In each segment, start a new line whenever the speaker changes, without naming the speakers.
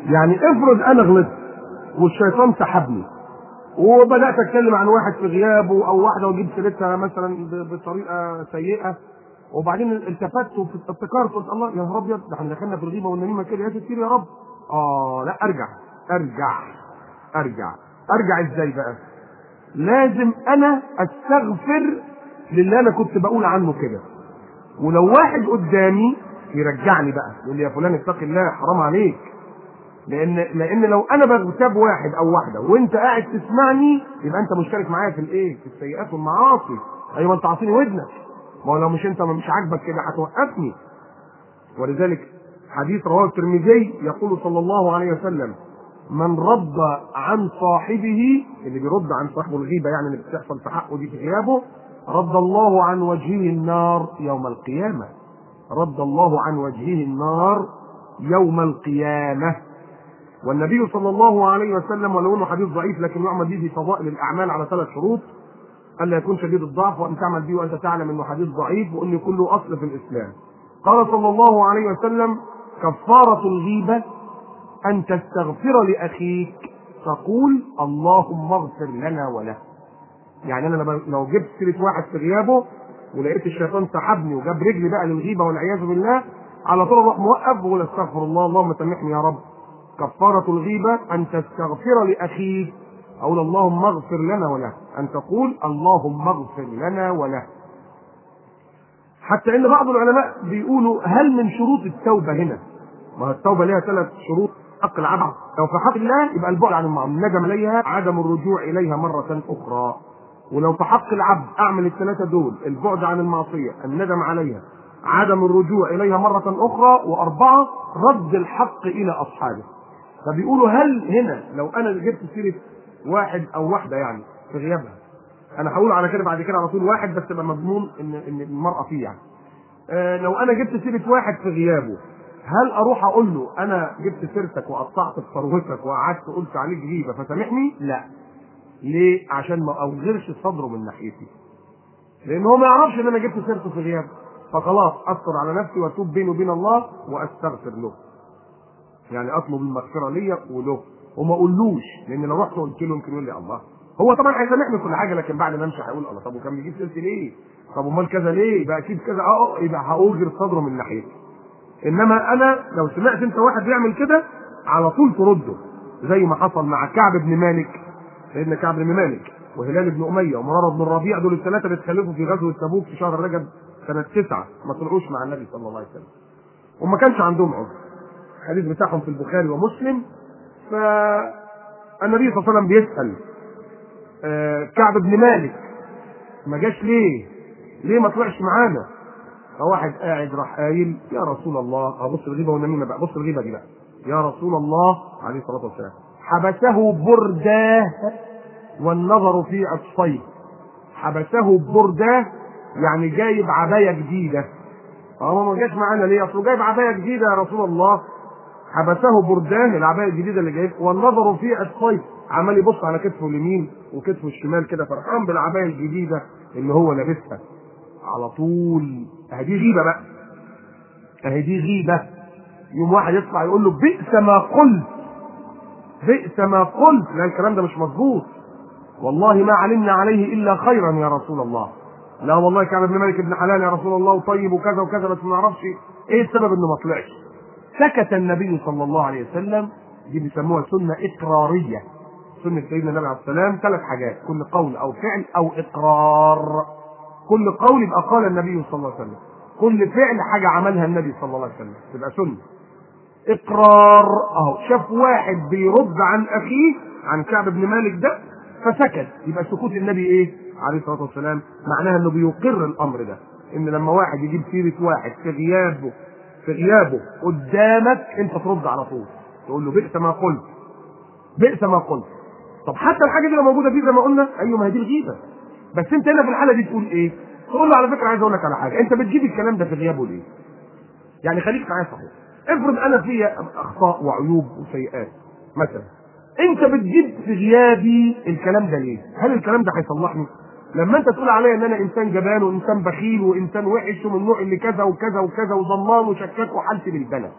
يعني افرض انا غلطت والشيطان سحبني وبدات اتكلم عن واحد في غيابه او واحده واجيب سيرتها مثلا ب- بطريقه سيئه وبعدين التفت وافتكرت قلت الله يا نهار ابيض ده احنا دخلنا في الغيبه والنميمه كده يا ستير يا رب اه لا ارجع ارجع ارجع ارجع ازاي بقى لازم انا استغفر للي انا كنت بقول عنه كده ولو واحد قدامي يرجعني بقى يقول لي يا فلان اتق الله حرام عليك لان لان لو انا بغتاب واحد او واحده وانت قاعد تسمعني يبقى انت مشترك معايا في الايه؟ في السيئات والمعاصي ايوه انت عاطيني ودنك ما هو لو مش انت مش عاجبك كده هتوقفني ولذلك حديث رواه الترمذي يقول صلى الله عليه وسلم من رد عن صاحبه اللي بيرد عن صاحبه الغيبه يعني اللي بتحصل في حقه دي في غيابه رد الله عن وجهه النار يوم القيامه رد الله عن وجهه النار يوم القيامه والنبي صلى الله عليه وسلم ولو انه حديث ضعيف لكن يعمل به في فضائل الاعمال على ثلاث شروط الا يكون شديد الضعف وان تعمل به وانت تعلم انه حديث ضعيف وان يكون له اصل في الاسلام. قال صلى الله عليه وسلم: كفاره الغيبه ان تستغفر لاخيك تقول اللهم اغفر لنا وله. يعني انا لما لو جبت سيره واحد في غيابه ولقيت الشيطان سحبني وجاب رجلي بقى للغيبه والعياذ بالله على طول اروح موقف واقول استغفر الله اللهم سامحني يا رب. كفارة الغيبة أن تستغفر لأخيك أقول اللهم اغفر لنا وله أن تقول اللهم اغفر لنا وله حتى إن بعض العلماء بيقولوا هل من شروط التوبة هنا ما التوبة لها ثلاث شروط حق العبد لو في حق الله يبقى البعد عن المعصية الندم عليها عدم الرجوع إليها مرة أخرى ولو في حق العبد أعمل الثلاثة دول البعد عن المعصية الندم عليها عدم الرجوع إليها مرة أخرى وأربعة رد الحق إلى أصحابه فبيقولوا هل هنا لو انا جبت سيره واحد او واحده يعني في غيابها انا هقول على كده بعد كده على طول واحد بس تبقى مضمون ان ان المراه فيه يعني آه لو انا جبت سيره واحد في غيابه هل اروح اقول له انا جبت سيرتك وقطعت في ثروتك وقعدت قلت عليك غيبه فسامحني؟ لا. ليه؟ عشان ما اوغرش صدره من ناحيتي. لان هو ما يعرفش ان انا جبت سيرته في غيابه. فخلاص استر على نفسي واتوب بيني وبين الله واستغفر له. يعني اطلب المغفره ليا وله وما اقولوش لان لو رحت قلت له يمكن يقول لي الله هو طبعا هيسامحني كل حاجه لكن بعد ما امشي هيقول الله طب وكان بيجيب سيرتي ليه؟ طب امال كذا ليه؟ يبقى اكيد كذا اه يبقى هاوجر صدره من ناحيتي. انما انا لو سمعت انت واحد بيعمل كده على طول ترده زي ما حصل مع كعب بن مالك سيدنا كعب بن مالك وهلال بن اميه ومراره بن الربيع دول الثلاثه اللي اتخلفوا في غزوه تبوك في شهر رجب سنه تسعه ما طلعوش مع النبي صلى الله عليه وسلم. وما كانش عندهم عذر. الحديث بتاعهم في البخاري ومسلم فالنبي صلى الله عليه وسلم بيسأل آه كعب بن مالك ما جاش ليه؟ ليه ما طلعش معانا؟ فواحد قاعد راح قايل يا رسول الله ابص الغيبه والنميمه بقى بص الغيبه دي بقى يا رسول الله عليه الصلاه والسلام حبسه برداه والنظر في عطفيه حبسه برداه يعني جايب عبايه جديده اه ما جاش معانا ليه؟ اصله جايب عبايه جديده يا رسول الله حبسه بردان العبايه الجديده اللي جايب والنظر في عطفيه عمال يبص على كتفه اليمين وكتفه الشمال كده فرحان بالعبايه الجديده اللي هو لابسها على طول اهي دي غيبه بقى اهي دي غيبه يوم واحد يطلع يقول له بئس ما قلت بئس ما قلت لا الكلام ده مش مظبوط والله ما علمنا عليه الا خيرا يا رسول الله لا والله كان ابن مالك ابن حلال يا رسول الله وطيب وكذا وكذا بس ما نعرفش ايه السبب انه ما طلعش سكت النبي صلى الله عليه وسلم دي بيسموها سنه اقراريه سنه سيدنا النبي عليه السلام ثلاث حاجات كل قول او فعل او اقرار كل قول يبقى قال النبي صلى الله عليه وسلم كل فعل حاجه عملها النبي صلى الله عليه وسلم تبقى سنه اقرار اهو شاف واحد بيرد عن اخيه عن كعب بن مالك ده فسكت يبقى سكوت النبي ايه عليه الصلاه والسلام معناها انه بيقر الامر ده ان لما واحد يجيب سيره واحد في غيابه في غيابه قدامك انت ترد على طول تقول له بئس ما قلت بئس ما قلت طب حتى الحاجه دي لو موجوده فيه زي ما قلنا ايوه ما هي دي الغيبه بس انت هنا في الحاله دي تقول ايه؟ تقول له على فكره عايز اقول لك على حاجه انت بتجيب الكلام ده في غيابه ليه؟ يعني خليك معايا صحيح افرض انا فيا اخطاء وعيوب وسيئات مثلا انت بتجيب في غيابي الكلام ده ليه؟ هل الكلام ده هيصلحني؟ لما انت تقول عليا ان انا انسان جبان وانسان بخيل وانسان وحش ومن النوع اللي كذا وكذا وكذا وضمان وشكاك وحالتي بالبلد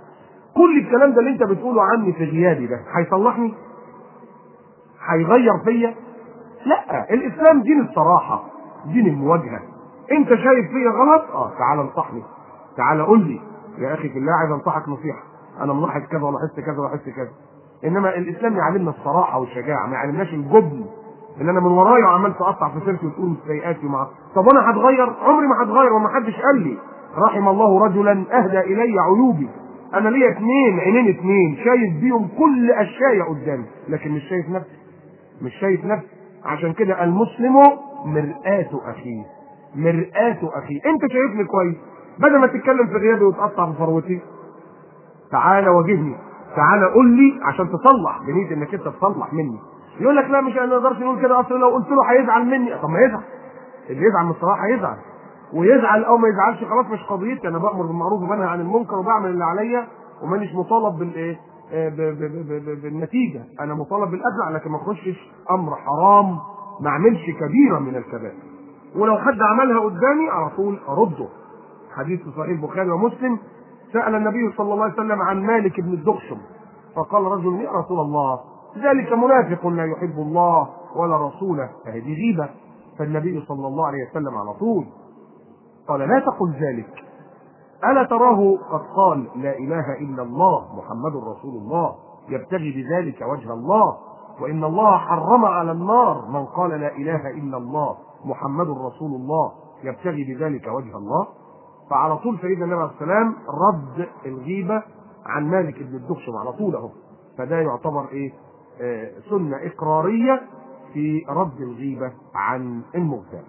كل الكلام ده اللي انت بتقوله عني في غيابي ده هيصلحني هيغير فيا لا الاسلام دين الصراحه دين المواجهه انت شايف فيا غلط اه تعال انصحني تعال قول لي يا اخي في الله عايز انصحك نصيحه انا ملاحظ كذا ولاحظت كذا ولاحظت كذا انما الاسلام يعلمنا الصراحه والشجاعه ما يعلمناش الجبن ان انا من ورايا وعمال تقطع في سيرتي وتقول سيئاتي مع طب انا هتغير عمري ما هتغير وما حدش قال لي رحم الله رجلا اهدى الي عيوبي انا ليا اثنين عينين اثنين شايف بيهم كل اشياء قدامي لكن مش شايف نفسي مش شايف نفسي عشان كده المسلم مرآة اخيه مرآة اخيه انت شايفني كويس بدل ما تتكلم في غيابي وتقطع في ثروتي تعالى واجهني تعالى قول لي عشان تصلح بنية انك انت تصلح مني يقول لك لا مش ما نقدرش نقول كده اصل لو قلت له هيزعل مني طب ما يزعل اللي يزعل من الصراحه يزعل ويزعل او ما يزعلش خلاص مش قضيتي انا بامر بالمعروف وبنهى عن المنكر وبعمل اللي عليا ومانيش مطالب بالايه آه، ب- ب- ب- ب- بالنتيجه انا مطالب بالاجر لكن ما اخشش امر حرام ما اعملش كبيره من الكبائر ولو حد عملها قدامي على طول ارده حديث في صحيح البخاري ومسلم سال النبي صلى الله عليه وسلم عن مالك بن الدخشم فقال رجل يا رسول الله ذلك منافق لا يحب الله ولا رسوله فهذه غيبه فالنبي صلى الله عليه وسلم على طول قال لا تقل ذلك ألا تراه قد قال لا إله إلا الله محمد رسول الله يبتغي بذلك وجه الله وإن الله حرم على النار من قال لا إله إلا الله محمد رسول الله يبتغي بذلك وجه الله فعلى طول سيدنا النبي عليه السلام رد الغيبة عن مالك بن الدخشم على طول اهو فده يعتبر ايه آه سنة إقرارية في رد الغيبة عن المغتاب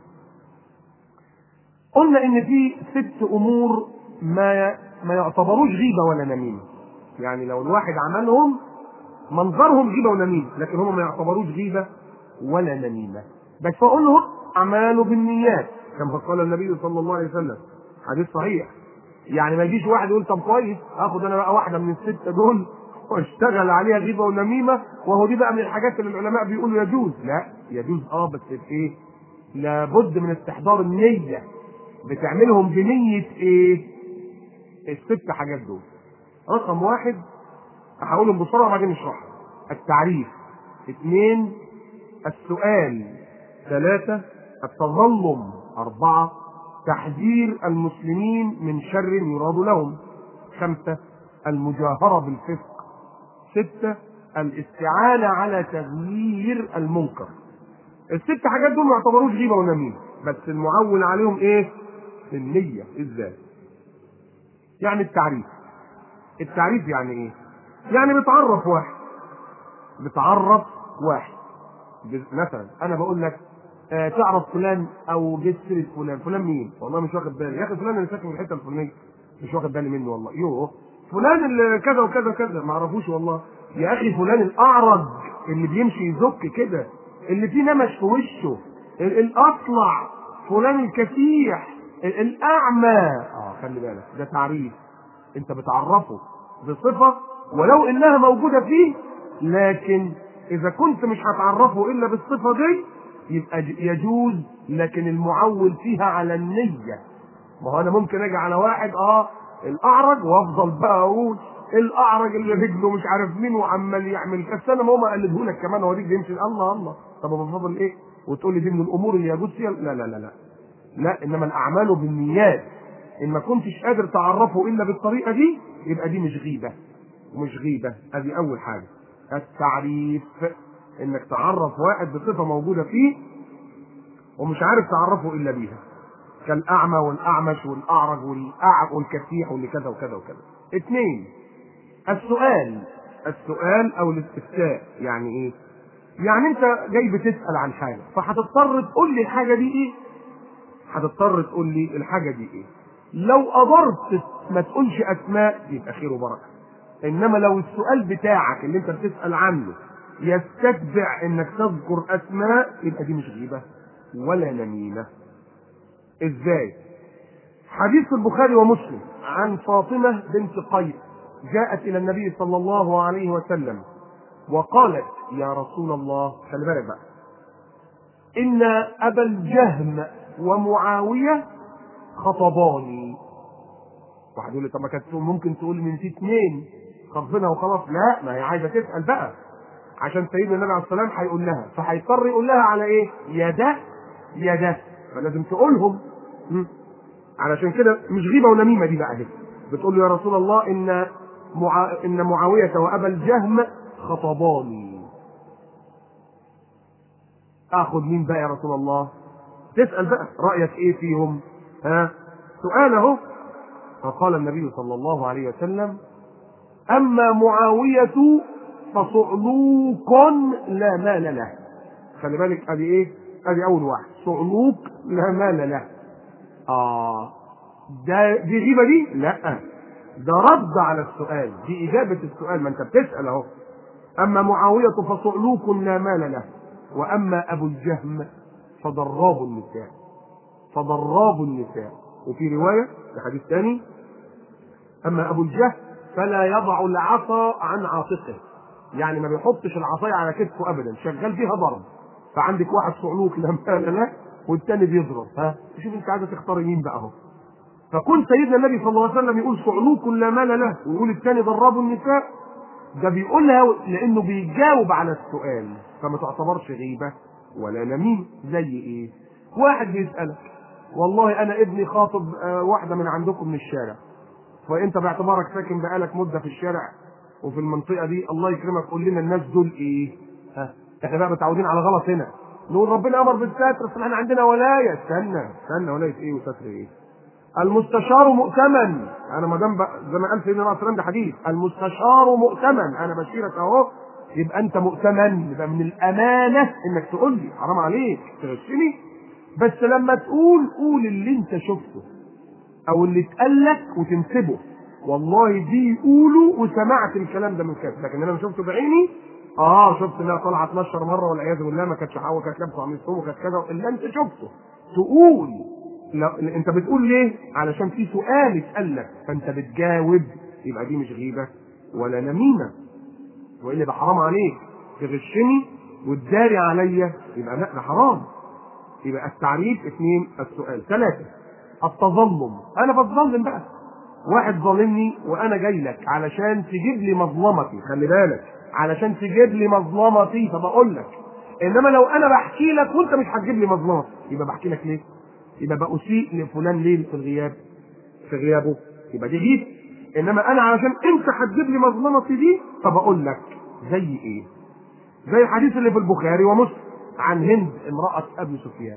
قلنا ان في ست امور ما ما يعتبروش غيبه ولا نميمه يعني لو الواحد عملهم منظرهم غيبه ونميمه لكن هم ما يعتبروش غيبه ولا نميمه بس فقولهم اعمال بالنيات كما قال النبي صلى الله عليه وسلم حديث صحيح يعني ما يجيش واحد يقول طب كويس اخد انا بقى واحده من السته دول واشتغل عليها غيبه ونميمه وهو دي بقى من الحاجات اللي العلماء بيقولوا يجوز لا يجوز اه بس بايه لابد من استحضار النيه بتعملهم بنية ايه؟ الست حاجات دول. رقم واحد هقولهم بسرعة وبعدين نشرحها. التعريف. اثنين السؤال. ثلاثة التظلم. أربعة تحذير المسلمين من شر يراد لهم. خمسة المجاهرة بالفسق. ستة الاستعانة على تغيير المنكر. الست حاجات دول ما يعتبروش غيبة ونميمة. بس المعول عليهم ايه؟ النية ازاي؟ يعني التعريف. التعريف يعني ايه؟ يعني بتعرف واحد. بتعرف واحد. مثلا انا بقول لك آه تعرف فلان او جيت سيره فلان، فلان مين؟ والله مش واخد بالي، يا اخي فلان اللي ساكن في الحته الفلانيه مش واخد بالي منه والله، يوه فلان اللي كذا وكذا وكذا ما اعرفوش والله، يا اخي فلان الاعرج اللي بيمشي يزك كده، اللي فيه نمش في وشه، ال- الاصلع، فلان الكسيح، ال- الاعمى، اه خلي بالك ده تعريف انت بتعرفه بصفه ولو انها موجوده فيه لكن اذا كنت مش هتعرفه الا بالصفه دي يبقى ج- يجوز لكن المعول فيها على النيه ما هو انا ممكن اجي على واحد اه الاعرج وافضل بقى اقول الاعرج اللي رجله مش عارف مين وعمال يعمل كذا انا ما هو اقلده لك كمان هو رجله يمشي الله الله طب ابو فضل ايه وتقول لي دي من الامور اللي يجوز فيها لا لا لا لا لا انما الاعمال بالنيات ان ما كنتش قادر تعرفه الا بالطريقه دي يبقى دي مش غيبه ومش غيبه ادي اول حاجه التعريف انك تعرف واحد بصفه موجوده فيه ومش عارف تعرفه الا بيها كالاعمى والاعمش والاعرج والاعق والكسيح واللي كذا وكذا وكذا اثنين السؤال السؤال او الاستفتاء يعني ايه يعني انت جاي بتسال عن حاجه فهتضطر تقول لي الحاجه دي ايه هتضطر تقول لي الحاجه دي ايه لو قدرت ما تقولش اسماء يبقى خير وبركه انما لو السؤال بتاعك اللي انت بتسال عنه يستتبع انك تذكر اسماء يبقى دي مش غيبه ولا نميمه ازاي حديث البخاري ومسلم عن فاطمه بنت قيس جاءت الى النبي صلى الله عليه وسلم وقالت يا رسول الله خلي بالك بقى ان ابا الجهم ومعاويه خطباني واحد يقول لي طب ما كانت ممكن تقول من في اثنين خطبنا وخلاص لا ما هي عايزه تسال بقى عشان سيدنا النبي عليه الصلاه والسلام هيقول لها فهيضطر يقول لها على ايه؟ يا ده يا ده فلازم تقولهم م? علشان كده مش غيبه ونميمه دي بقى اهي بتقول له يا رسول الله ان مع... ان معاويه وابا الجهم خطباني اخذ مين بقى يا رسول الله تسال بقى رايك ايه فيهم ها سؤال اهو فقال النبي صلى الله عليه وسلم اما معاويه فصعلوك لا مال له خلي بالك ادي ايه ادي اول واحد صعلوك لا مال له اه ده دي غيبه دي لا ده رد على السؤال دي اجابه السؤال ما انت بتسال اهو اما معاويه فصعلوك لا مال له واما ابو الجهم فضراب النساء فضراب النساء وفي روايه في حديث ثاني اما ابو الجهم فلا يضع العصا عن عاتقه يعني ما بيحطش العصايه على كتفه ابدا شغال فيها ضرب فعندك واحد صعلوك لا مال له والتاني بيضرب ها شوف انت عايزه تختاري مين بقى اهو فكون سيدنا النبي صلى الله عليه وسلم يقول صعلوك لا مال له ويقول الثاني ضربوا النساء ده بيقولها لانه بيجاوب على السؤال فما تعتبرش غيبه ولا نميم زي ايه؟ واحد بيسالك والله انا ابني خاطب واحده من عندكم من الشارع فانت باعتبارك ساكن بقالك مده في الشارع وفي المنطقه دي الله يكرمك قول لنا الناس دول ايه؟ ها احنا بقى متعودين على غلط هنا نقول ربنا امر بالستر بس احنا عندنا ولايه استنى استنى ولايه ايه وستر ايه؟ المستشار مؤتمن انا ما دام زي ما قال سيدنا الرسول ده حديث المستشار مؤتمن انا بشيرك اهو يبقى انت مؤتمن يبقى من الامانه انك تقول لي حرام عليك تغشني بس لما تقول قول اللي انت شفته او اللي اتقال لك وتنسبه والله دي يقولوا وسمعت الكلام ده من كذا لكن انا شفته بعيني اه شفت انها طالعه 12 مره والعياذ بالله ما كانتش حواء كانت لابسه قميص وكانت كذا اللي انت شفته تقول لا انت بتقول ليه؟ علشان في سؤال اتقال لك فانت بتجاوب يبقى دي مش غيبه ولا نميمه والا ده حرام عليك تغشني وتداري عليا يبقى لا ده حرام يبقى التعريف اثنين السؤال ثلاثه التظلم انا بتظلم بقى واحد ظالمني وانا جاي لك علشان تجيب لي مظلمتي خلي بالك علشان تجيب لي مظلمتي فبقول لك انما لو انا بحكي لك وانت مش هتجيب لي مظلمتي يبقى بحكي لك ليه؟ يبقى بأسيء لفلان ليه في الغياب في غيابه يبقى دي غيب انما انا علشان انت هتجيب لي مظلمتي دي فبقول لك زي ايه؟ زي الحديث اللي في البخاري ومسلم عن هند امرأة أبي سفيان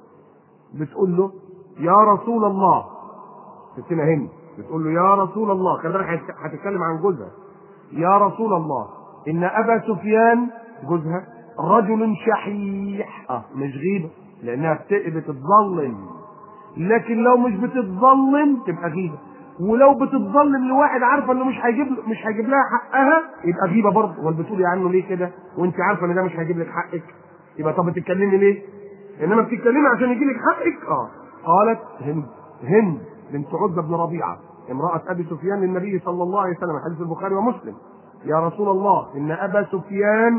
بتقول له يا رسول الله ستنا هند بتقول له يا رسول الله خلي بالك هتتكلم عن جوزها يا رسول الله إن أبا سفيان جوزها رجل شحيح اه مش غيبة لأنها بتتظلم لكن لو مش بتتظلم تبقى غيبة ولو بتتظلم لواحد عارفه انه مش هيجيب مش هيجيب لها حقها يبقى غيبه برضه ولا بتقولي عنه ليه كده وانت عارفه ان ده مش هيجيب لك حقك يبقى طب بتتكلمي ليه؟ انما بتتكلمي عشان يجي لك حقك اه قالت هند هند بنت عتبه بن ربيعه امراه ابي سفيان للنبي صلى الله عليه وسلم حديث البخاري ومسلم يا رسول الله ان ابا سفيان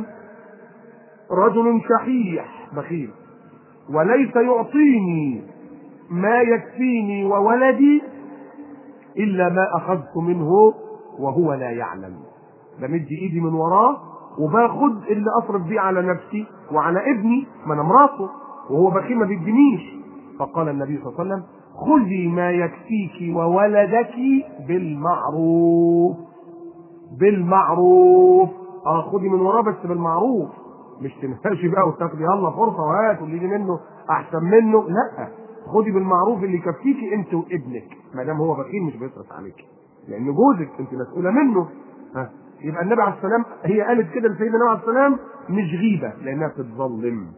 رجل شحيح بخيل وليس يعطيني ما يكفيني وولدي الا ما اخذت منه وهو لا يعلم بمد ايدي من وراه وباخد اللي اصرف بيه على نفسي وعلى ابني ما انا مراته وهو بخيل ما بيدينيش فقال النبي صلى الله عليه وسلم خذي ما يكفيك وولدك بالمعروف بالمعروف اه خدي من وراه بس بالمعروف مش تنهاشي بقى وتاخدي يلا فرصه وهات واللي يجي منه احسن منه لا خدي بالمعروف اللي يكفيكي انت وابنك ما دام هو بخيل مش بيصرف عليك لان جوزك انت مسؤوله منه ها يبقى النبي عليه السلام هي قالت كده لسيدنا النبي عليه السلام مش غيبه لانها بتتظلم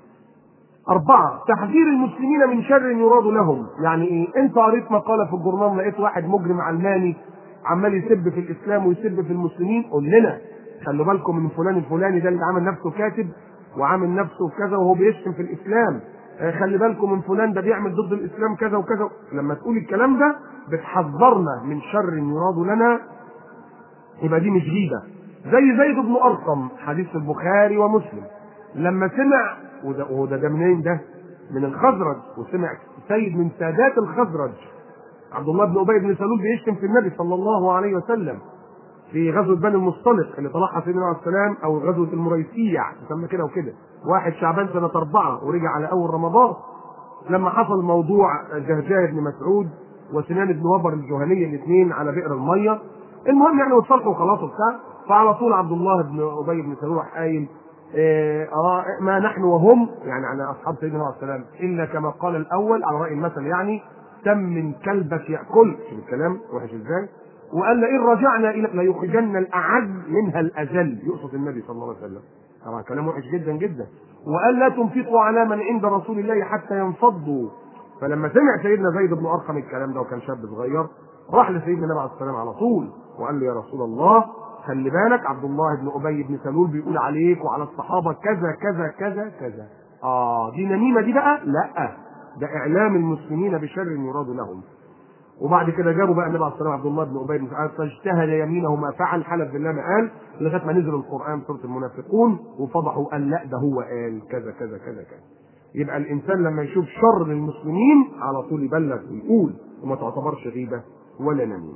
أربعة تحذير المسلمين من شر يراد لهم يعني إيه أنت قريت مقالة في الجورنال لقيت واحد مجرم علماني عمال يسب في الإسلام ويسب في المسلمين قول لنا خلوا بالكم من فلان الفلاني ده اللي عامل نفسه كاتب وعامل نفسه كذا وهو بيشتم في الإسلام خلي بالكم من فلان ده بيعمل ضد الإسلام كذا وكذا لما تقول الكلام ده بتحذرنا من شر يراد لنا يبقى دي مش غيبة زي زيد بن أرقم حديث البخاري ومسلم لما سمع وده وده ده منين ده؟ من الخزرج وسمع سيد من سادات الخزرج عبد الله بن ابي بن سلول بيشتم في النبي صلى الله عليه وسلم في غزوه بني المصطلق اللي طلعها سيدنا عليه السلام او غزوه المريسيع تسمى كده وكده واحد شعبان سنه اربعه ورجع على اول رمضان لما حصل موضوع جهجاه بن مسعود وسنان بن وبر الجهني الاثنين على بئر الميه المهم يعني وتصالحوا وخلاص وبتاع فعلى طول عبد الله بن ابي بن سلول راح قايل إيه آه ما نحن وهم يعني على اصحاب سيدنا عليه السلام الا كما قال الاول على راي المثل يعني تم من كلبك ياكل شوف الكلام وحش ازاي وقال لئن رجعنا الى ليخرجن الاعز منها الاذل يقصد النبي صلى الله عليه وسلم طبعا كلام وحش جدا جدا وقال لا تنفقوا على من عند رسول الله حتى ينفضوا فلما سمع سيدنا زيد بن ارقم الكلام ده وكان شاب صغير راح لسيدنا النبي عليه السلام على طول وقال له يا رسول الله خلي بالك عبد الله بن ابي بن سلول بيقول عليك وعلى الصحابه كذا كذا كذا كذا اه دي نميمه دي بقى لا ده اعلام المسلمين بشر يراد لهم وبعد كده جابوا بقى النبي عليه الصلاه والسلام عبد الله بن ابي بن سعود فاجتهد يمينه ما فعل حلف بالله ما قال لغايه ما نزل القران سوره المنافقون وفضحوا قال لا ده هو قال كذا كذا كذا كذا يبقى الانسان لما يشوف شر للمسلمين على طول يبلغ ويقول وما تعتبرش غيبه ولا نميمه.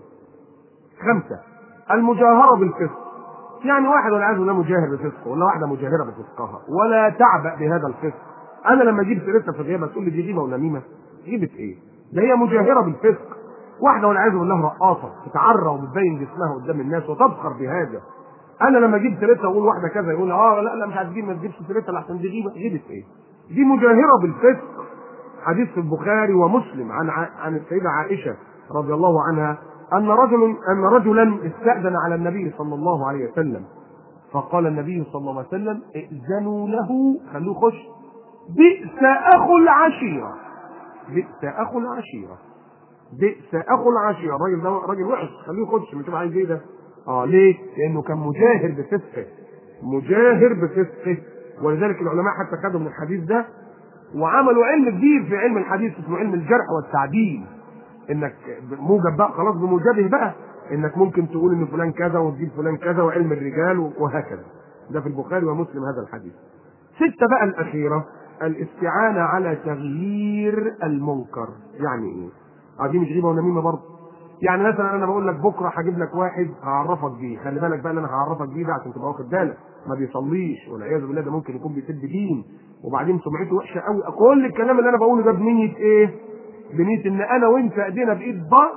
خمسه المجاهره بالفسق يعني واحد والعياذ بالله مجاهر بفسقه ولا واحده مجاهره بفسقها ولا تعبأ بهذا الفسق انا لما اجيب سيرتها في الغيبه تقول لي دي غيبه ونميمه غيبه ايه؟ ده هي مجاهره بالفسق واحده والعياذ بالله رقاصه تتعرى وبتبين جسمها قدام الناس وتفخر بهذا انا لما اجيب سيرتها اقول واحده كذا يقول اه لا لا مش هتجيب ما تجيبش سيرتها لحسن دي غيبه غيبه ايه؟ دي مجاهره بالفسق حديث في البخاري ومسلم عن ع... عن السيده عائشه رضي الله عنها ان رجل ان رجلا استاذن على النبي صلى الله عليه وسلم فقال النبي صلى الله عليه وسلم ائذنوا له خلوه يخش بئس اخو العشيره بئس اخو العشيره بئس اخو العشيره الراجل ده راجل وحش خليه يخش مش عايز ايه ده اه ليه؟ لانه كان مجاهر بفسقه مجاهر بفسقه ولذلك العلماء حتى خدوا من الحديث ده وعملوا علم كبير في علم الحديث اسمه علم الجرح والتعديل انك موجب بقى خلاص بموجبه بقى انك ممكن تقول ان فلان كذا وتجيب فلان كذا وعلم الرجال وهكذا ده في البخاري ومسلم هذا الحديث ستة بقى الأخيرة الاستعانة على تغيير المنكر يعني ايه؟ اه دي مش غيبة ونميمة برضه يعني مثلا انا بقول لك بكره هجيب لك واحد هعرفك بيه خلي بالك بقى اللي انا هعرفك بيه ده عشان تبقى واخد بالك ما بيصليش والعياذ بالله ده ممكن يكون بيسد دين وبعدين سمعته وحشه قوي كل الكلام اللي انا بقوله ده بنيه ايه؟ بنيه ان انا وانت ايدينا بايد بعض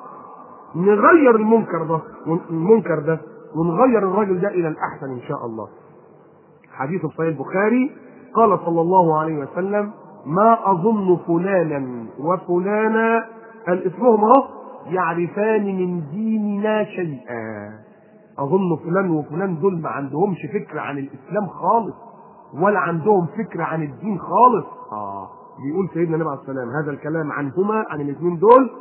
نغير المنكر ده المنكر ده ونغير الراجل ده الى الاحسن ان شاء الله. حديث في صحيح البخاري قال صلى الله عليه وسلم ما اظن فلانا وفلانا الاسمهم اهو يعرفان من ديننا شيئا اظن فلان وفلان دول ما عندهمش فكره عن الاسلام خالص ولا عندهم فكره عن الدين خالص اه بيقول سيدنا النبي عليه السلام هذا الكلام عنهما عن الاثنين دول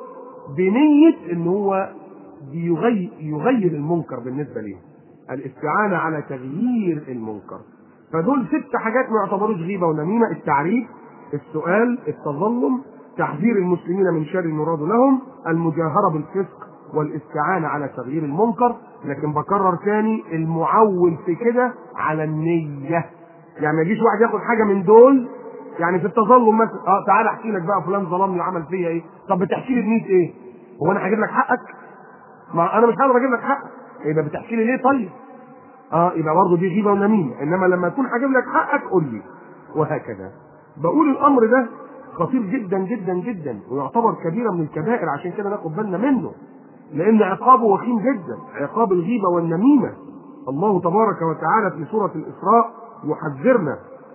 بنيه ان هو بيغير يغير المنكر بالنسبه ليهم الاستعانه على تغيير المنكر فدول ست حاجات ما يعتبروش غيبه ونميمه التعريف السؤال التظلم تحذير المسلمين من شر يراد لهم المجاهرة بالفسق والاستعانة على تغيير المنكر لكن بكرر تاني المعول في كده على النية يعني ما يجيش واحد ياخد حاجة من دول يعني في التظلم مثلا اه تعالى احكي لك بقى فلان ظلمني وعمل فيا ايه طب بتحكي لي بنية ايه هو انا هجيب لك حقك ما انا مش هقدر اجيب لك حقك يبقى بتحكي لي ليه طيب اه يبقى برضه دي غيبه ونميمه انما لما اكون هجيب لك حقك قول لي وهكذا بقول الامر ده خطير جدا جدا جدا ويعتبر كبيرة من الكبائر عشان كده ناخد بالنا منه لأن عقابه وخيم جدا عقاب الغيبة والنميمة الله تبارك وتعالى في سورة الإسراء يحذرنا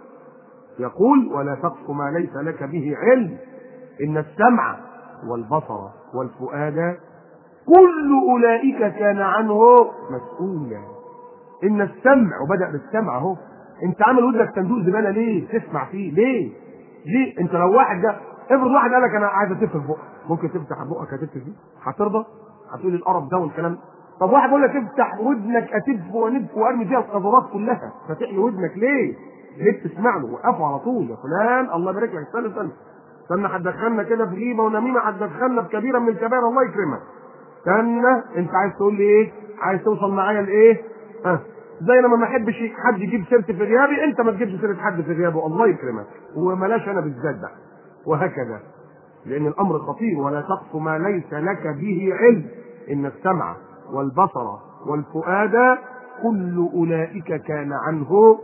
يقول ولا تقف ما ليس لك به علم إن السمع والبصر والفؤاد كل أولئك كان عنه مسؤولا إن السمع وبدأ بالسمع أهو أنت عامل ودنك صندوق زبالة ليه؟ تسمع فيه ليه؟ ليه؟ انت لو واحد ده افرض واحد قال لك انا عايز اتف في بقك ممكن تفتح بقك هتف فيه هترضى؟ هتقول القرف ده والكلام طب واحد بيقول لك افتح ودنك اتف وانف وارمي فيها القذرات كلها فاتح لي ودنك ليه؟ ليه بتسمع له؟ وقفوا على طول يا فلان الله يبارك لك استنى استنى استنى هتدخلنا كده في غيبه ونميمه هتدخلنا في كبيره من الكبائر الله يكرمك استنى انت عايز تقول لي ايه؟ عايز توصل معايا لايه؟ ها زي لما ما احبش حد يجيب سيرتي في غيابي انت ما تجيبش سيره حد في غيابه الله يكرمك وملاش انا بالذات ده وهكذا لان الامر خطير ولا تقف ما ليس لك به علم ان السمع والبصر والفؤاد كل أولئك كان عنه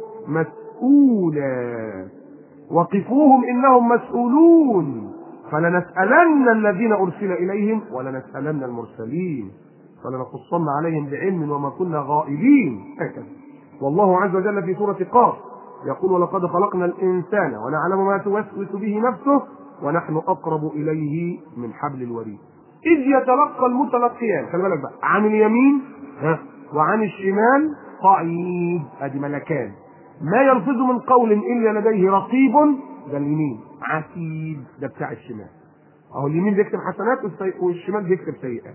مسؤولا وقفوهم إنهم مسؤولون فلنسألن الذين أرسل إليهم ولنسألن المرسلين فلنقصن عليهم بعلم وما كنا غائبين هكذا والله عز وجل في سورة قاف يقول ولقد خلقنا الإنسان ونعلم ما توسوس به نفسه ونحن أقرب إليه من حبل الوريد إذ يتلقى المتلقيان خلي بالك بقى عن اليمين ها وعن الشمال قعيد ادي ملكان ما يلفظ من قول الا لديه رقيب ده اليمين عتيد ده بتاع الشمال اهو اليمين بيكتب حسنات والشمال بيكتب سيئات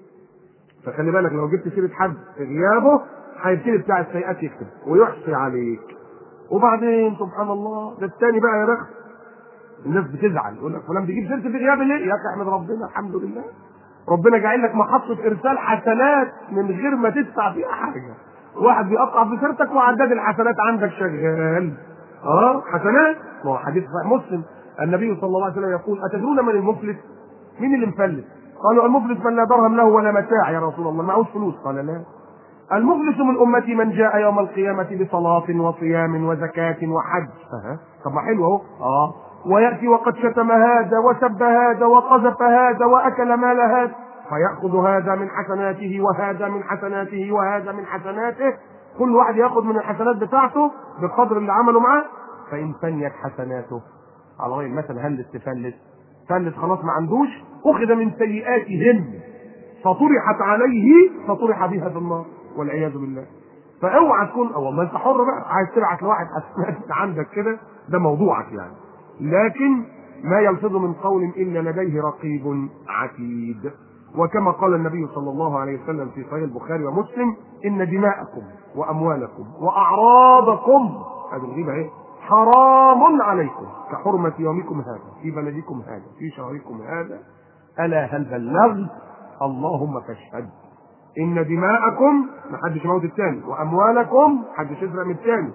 فخلي بالك لو جبت سيره حد في غيابه هيبتدي بتاع السيئات يكتب ويحصي عليك وبعدين سبحان الله ده الثاني بقى يا بخت الناس بتزعل يقول لك فلان بيجيب سيرتي في غياب ليه؟ يا اخي احمد ربنا الحمد لله ربنا جاعل لك محطة إرسال حسنات من غير ما تدفع فيها حاجة. واحد بيقطع في سيرتك وعداد الحسنات عندك شغال. اه حسنات ما هو حديث صحيح مسلم النبي صلى الله عليه وسلم يقول أتدرون من المفلس؟ مين اللي مفلس؟ قالوا المفلس من لا درهم له ولا متاع يا رسول الله معهوش فلوس قال لا المفلس من أمتي من جاء يوم القيامة بصلاة وصيام وزكاة وحج أه. طب ما حلو أهو اه ويأتي وقد شتم هذا وسب هذا وقذف هذا وأكل مال هذا فيأخذ هذا من حسناته وهذا من حسناته وهذا من حسناته كل واحد ياخذ من الحسنات بتاعته بقدر اللي عمله معاه فإن فنيت حسناته على رأي المثل هلس تفلس فلس خلاص ما عندوش أخذ من سيئاتهم فطرحت عليه فطرح بها في النار والعياذ بالله فاوعى تكون اه والله انت حر بقى عايز تبعت لواحد حسنات عندك كده ده موضوعك يعني لكن ما يلفظ من قول الا لديه رقيب عتيد وكما قال النبي صلى الله عليه وسلم في صحيح البخاري ومسلم ان دماءكم واموالكم واعراضكم هذه الغيبه ايه حرام عليكم كحرمة يومكم هذا في بلدكم هذا في شهركم هذا ألا هل بلغت اللهم فاشهد إن دماءكم محدش يموت الثاني وأموالكم محدش يسرق من الثاني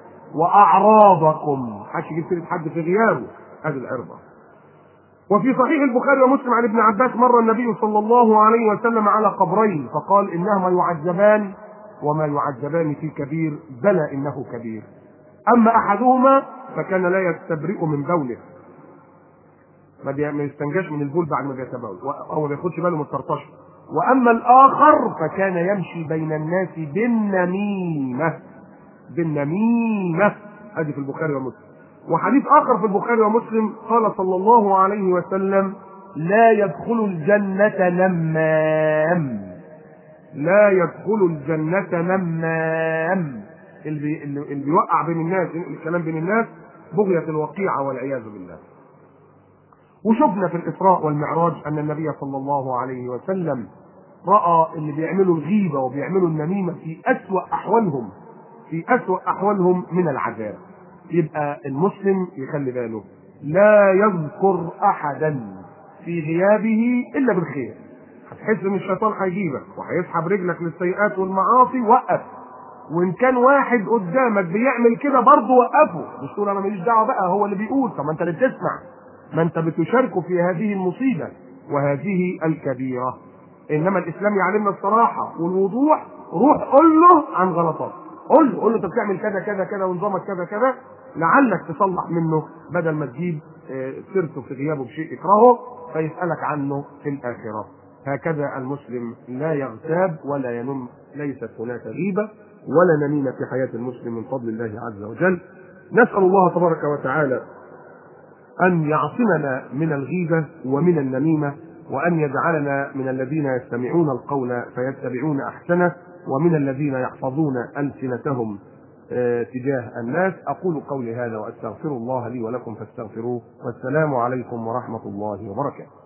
وأعراضكم محدش يجيب سيرة حد في غيابه هذه العرضة وفي صحيح البخاري ومسلم عن ابن عباس مر النبي صلى الله عليه وسلم على قبرين فقال إنهما يعذبان وما يعذبان في كبير بلى إنه كبير أما أحدهما فكان لا يستبرئ من بوله ما يستنجاش من البول بعد ما بيتبول هو ما بياخدش باله من الطرطشه واما الاخر فكان يمشي بين الناس بالنميمه بالنميمه ادي في البخاري ومسلم وحديث اخر في البخاري ومسلم قال صلى الله عليه وسلم لا يدخل الجنة نمام لا يدخل الجنة نمام اللي, بي اللي بيوقع بين الناس الكلام بين الناس بغية الوقيعة والعياذ بالله وشفنا في الإسراء والمعراج أن النبي صلى الله عليه وسلم رأى اللي بيعملوا الغيبة وبيعملوا النميمة في أسوأ أحوالهم في أسوأ أحوالهم من العذاب يبقى المسلم يخلي باله لا يذكر أحدا في غيابه إلا بالخير هتحس إن الشيطان هيجيبك وهيسحب رجلك للسيئات والمعاصي وقف وإن كان واحد قدامك بيعمل كده برضه وقفه مش تقول أنا ماليش دعوة بقى هو اللي بيقول طب ما أنت اللي بتسمع ما أنت بتشاركه في هذه المصيبة وهذه الكبيرة انما الاسلام يعلمنا الصراحه والوضوح روح قول له عن غلطات قول له قول له انت بتعمل كذا كذا كذا ونظامك كذا كذا لعلك تصلح منه بدل ما تجيب سيرته في غيابه بشيء يكرهه فيسالك عنه في الاخره هكذا المسلم لا يغتاب ولا ينم ليست هناك غيبه ولا نميمه في حياه المسلم من فضل الله عز وجل نسال الله تبارك وتعالى ان يعصمنا من الغيبه ومن النميمه وأن يجعلنا من الذين يستمعون القول فيتبعون أحسنه ومن الذين يحفظون ألسنتهم تجاه الناس أقول قولي هذا وأستغفر الله لي ولكم فاستغفروه والسلام عليكم ورحمة الله وبركاته